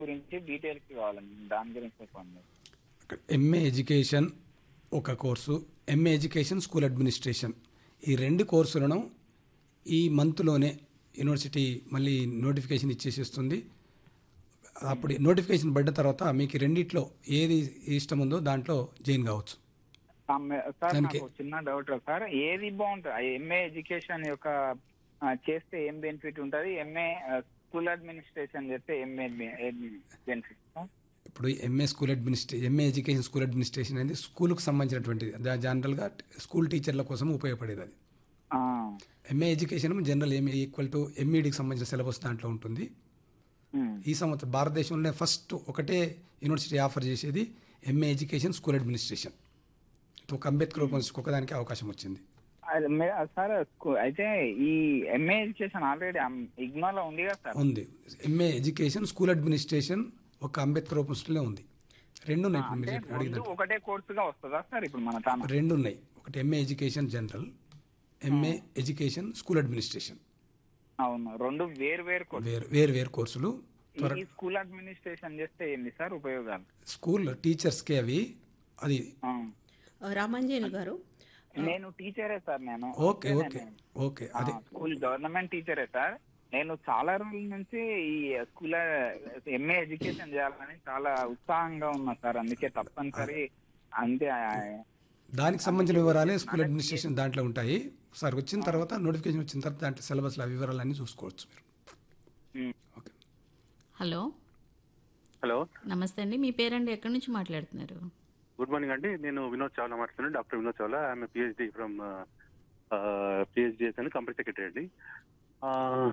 గురించి డీటెయిల్స్ కావాలండి దాని గురించి చెప్పండి ఎంఏ ఎడ్యుకేషన్ ఒక course M A education school administration ఈ రెండు కోర్సులను ఈ మంత్లోనే యూనివర్సిటీ మళ్ళీ నోటిఫికేషన్ ఇచ్చేసేస్తుంది అప్పుడు నోటిఫికేషన్ పడ్డ తర్వాత మీకు ఈ రెండిట్లో ఏది ఇష్టం ఉందో దాంట్లో జాయిన్ కావచ్చు ఆ, మే- సార్ దానికి- నాకు చిన్న డౌట్ సార్ ఏది బాగుంటుంది ఎంఏ ఎడ్యుకేషన్ యొక్క ఆ, చేస్తే ఏం బెనిఫిట్ ఉంటుంది ఎంఏ స్కూల్ అడ్మినిస్ట్రేషన్ చేస్తే ఏం బెనిఫిట్ ఇప్పుడు M A school administration M A education school administration అనేది స్కూల్కి సంబంధించినటువంటిది జా- జనరల్గా స్కూల్ టీచర్ల కోసం ఉపయోగపడేది అది M A education general M A equal to ఎంఈడికి సంబంధించిన సిలబస్ దాంట్లో ఉంటుంది ఈ సంవత్సరం భారతదేశంలోనే ఫస్ట్ ఒకటే యూనివర్సిటీ ఆఫర్ చేసేది ఎంఏ ఎడ్యుకేషన్ స్కూల్ అడ్మినిస్ట్రేషన్ ఒక అంబేద్కర్ యూనివర్సిటీకి ఒకదానికి అవకాశం వచ్చింది సార్ స్కూ- అయితే ఈ ఎంఏ ఎడ్యుకేషన్ ఆల్రెడీ ఇగ్నోలో ఉంది కదా సార్ ఉంది ఎంఏ ఎడ్యుకేషన్ స్కూల్ అడ్మినిస్ట్రేషన్ ఒక అంబేద్కర్ యూనివర్సిటీలో ఉంది రెండు ఉన్నాయి ఇప్పుడు మీరు అంటే చెప్పిన- అడిగినట్టు రెండు ఒకటే కోర్సుగా వస్తుందా సార్ ఇప్పుడు మన తాను రెండు ఉన్నాయి ఒకటి M A education general M A education school administration అవును రెండు వేరు వేరు కోర్సు వేరు వేరు వేరు కోర్సులు త్వర ఈ స్కూల్ అడ్మినిస్ట్రేషన్ చేస్తే ఏంది సార్ ఉపయోగాలు స్కూల్ టీచర్స్కి అవి అది ఆ. రామాంజనేయులు గారు నేను టీచరే సార్ నేను ఓకే ఓకే ఓకే అది స్కూల్ గవర్నమెంట్ టీచరే సార్ నేను చాలా రోజుల నుంచి ఈ స్కూల్ ఎంఏ ఎడ్యుకేషన్ చేయాలని చాలా ఉత్సాహంగా ఉన్నా సార్ అందుకే తప్పనిసరి అంతే ఆ, దానికి సంబంధించిన వివరాలే స్కూల్ అడ్మినిస్ట్రేషన్ దాంట్లో ఉంటాయి సార్ వచ్చిన తర్వాత నోటిఫికేషన్ వచ్చిన తర్వాత దాంట్లో సిలబస్లో ఆ వివరాలన్నీ చూసుకోవచ్చు మీరు ఉమ్. ఓకే హలో హలో నమస్తే అండి మీ పేరండి ఎక్కడి నుంచి మాట్లాడుతున్నారు గుడ్ మార్నింగ్ అండి నేను వినోద్ చావ్లా మాట్లాడుతున్నాను doctor Vinod Chawla I'm PhD from P H D S అని కంపెనీ సెక్రటరీ అండి ఆ,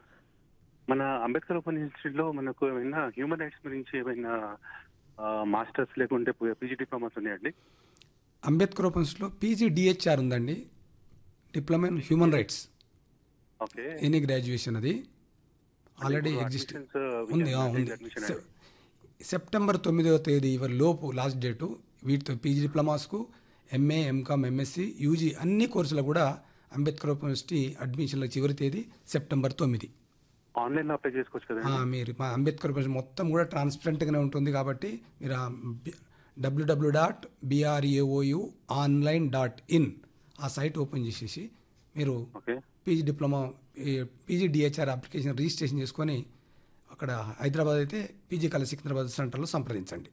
మన అంబేద్కర్ ఓపెన్ ఇన్స్టిట్యూట్ లో మనకు ఏమైనా హ్యూమన్ రైట్స్ గురించి ఏమైనా మాస్టర్స్ లేకుంటే పీజీ డిప్లొమాస్ ఉన్నాయండి అంబేద్కర్ ఓపెన్స్లో పీజీ డిహెచ్ఆర్ ఉందండి diploma in human rights okay any graduation అది ఆల్రెడీ ఇప్పుడు ఎగ్జిస్ట్ admissions, uh, we ఉంది can ఆ, take ఉంది admission సె- సెప్టెంబర్ తొమ్మిదవ తేదీ ఇవరి లోపు లాస్ట్ డేటు వీటితో పీజీ డిప్లొమాస్కు ఎంఏ ఎంకామ్ ఎంఎస్సి యూజీ అన్ని కోర్సులు కూడా అంబేద్కర్ ఓపెన్ యూనివర్సిటీ అడ్మిషన్ల చివరి తేదీ సెప్టెంబర్ తొమ్మిది ఆన్లైన్ లో అప్లై చేసుకోవచ్చు ఆ, కదండి మీరు మా అంబేద్కర్ యూనివర్సిటీ మొత్తం కూడా ట్రాన్స్పరెంట్గానే ఉంటుంది కాబట్టి మీరు W W W dot B R A O U online dot in ఆ సైట్ ఓపెన్ చేసేసి మీరు okay PG diploma PG D H R application registration చేసుకొని అక్కడ హైదరాబాద్ అయితే పీజీ కాలేజ్ సికింద్రాబాద్ సెంటర్లో సంప్రదించండి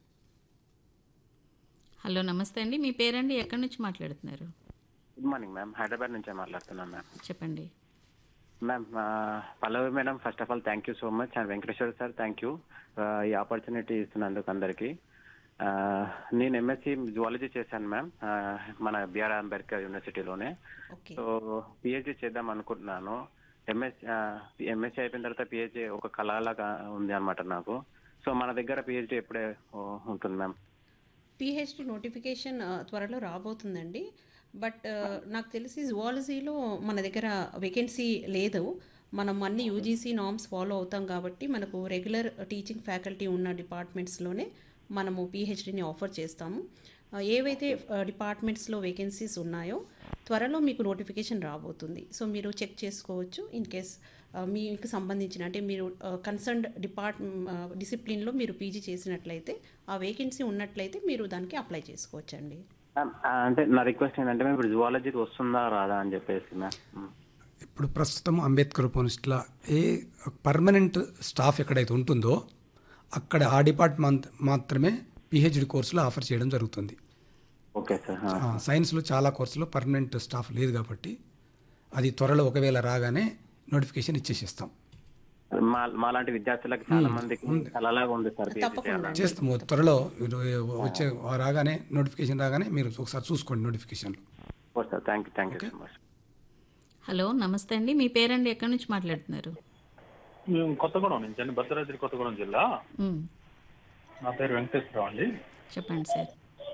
హలో నమస్తే అండి మీ పేరండి ఎక్కడి నుంచి మాట్లాడుతున్నారు గుడ్ మార్నింగ్ మ్యామ్ హైదరాబాద్ నుంచే మాట్లాడుతున్నాను మ్యామ్ చెప్పండి మ్యామ్ ఆ, Pallavi madam first of all thank you so much and Venkateswara sir thank you ఈ ఆపర్చునిటీ ఇస్తున్నందుకు అందరికీ ఆ, నేను ఎంఎస్సి జువాలజీ చేశాను మ్యామ్ ఆ, మన బిఆర్ అంబేద్కర్ యూనివర్సిటీలోనే ఓకే సో పిహెచ్డి చేద్దాం అనుకుంటున్నాను ఎంఎస్ ఎంఎస్సి అయిపోయిన తర్వాత పిహెచ్డి ఒక కళలాగా ఉంది అనమాట నాకు సో మన దగ్గర పిహెచ్డి ఎప్పుడే ఓ, ఉంటుంది మ్యామ్ పిహెచ్డి నోటిఫికేషన్ ఆ, త్వరలో రాబోతుందండి బట్ ఆ, నాకు తెలిసి జువాలజీలో మన దగ్గర వేకెన్సీ లేదు మనం అన్ని యూజీసీ నామ్స్ ఫాలో అవుతాం కాబట్టి మనకు రెగ్యులర్ టీచింగ్ ఫ్యాకల్టీ ఉన్న డిపార్ట్మెంట్స్లోనే మనము పిహెచ్డిని ఆఫర్ చేస్తాము ఆ, ఏవైతే డిపార్ట్మెంట్స్లో వేకెన్సీస్ ఉన్నాయో త్వరలో మీకు నోటిఫికేషన్ రాబోతుంది సో మీరు చెక్ చేసుకోవచ్చు ఇన్ కేస్ మీకు సంబంధించిన అంటే మీరు కన్సర్న్డ్ డిపార్ట్ డిసిప్లిన్లో మీరు పీజీ చేసినట్లయితే ఆ వేకెన్సీ ఉన్నట్లయితే మీరు దానికి అప్లై చేసుకోవచ్చండి మ్యామ్ ఆ, అంటే నా రిక్వెస్ట్ ఏంటంటే మ్యామ్ ఇప్పుడు జువాలజీకి వస్తుందా రాదా అని చెప్పేసి మ్యామ్ ఇప్పుడు ప్రస్తుతం అంబేద్కర్ యూనివర్సిటీలో ఏ పర్మనెంట్ స్టాఫ్ ఎక్కడైతే ఉంటుందో అక్కడ ఆ డిపార్ట్మెంట్ మాత్రమే పిహెచ్డి కోర్సులు ఆఫర్ చేయడం జరుగుతుంది ఓకే సార్ ఆ, సైన్స్లో చాలా కోర్సులో పర్మనెంట్ స్టాఫ్ లేదు కాబట్టి అది త్వరలో ఒకవేళ రాగానే నోటిఫికేషన్ ఇచ్చేసేస్తాం మా మాలాంటి విద్యార్థులకు చాలా మందికి కలలాగా ఉంది సార్ PhD తప్పకుండా చేయాలని. చేస్తాము త్వరలో మీరు వచ్చే రాగానే నోటిఫికేషన్ రాగానే మీరు ఒకసారి చూసుకోండి నోటిఫికేషన్లు okay sir thank you thank you so much hello నమస్తే అండి మీ పేరండి ఎక్కడి నుంచి మాట్లాడుతున్నారు మేము కొత్తగూడెం నుంచి అండి భద్రాద్రి కొత్తగూడెం జిల్లా ఉమ్, నా పేరు వెంకటేశ్వరరావు అండి చెప్పండి సార్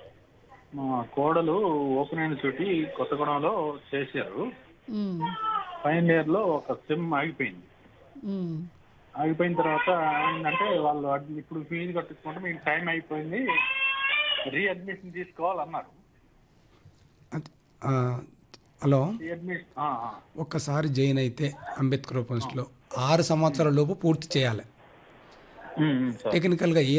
మా కోడలు ఓపెన్ యూనివర్సిటీ కొత్తగూడెంలో చేశారు ఉమ్, ఫైనల్ ఇయర్ లో ఒక సెమ్ ఆగిపోయింది ఉమ్, ఆగిపోయిన తర్వాత ఏంటంటే వాళ్ళు అడ్- ఇప్పుడు ఫీజు కట్టించుకుంటే మీకు టైం అయిపోయింది రీఅడ్మిషన్ తీసుకోవాలన్నారు అది- ఆ, హలో రీఅడ్మిషన్ ఒక్కసారి జాయిన్ అయితే అంబేద్కర్ యూనివర్సిటీలో ఆరు సంవత్సరాల లోపు పూర్తి చేయాలి ఉమ్, ఉమ్, సార్ టెక్నికల్గా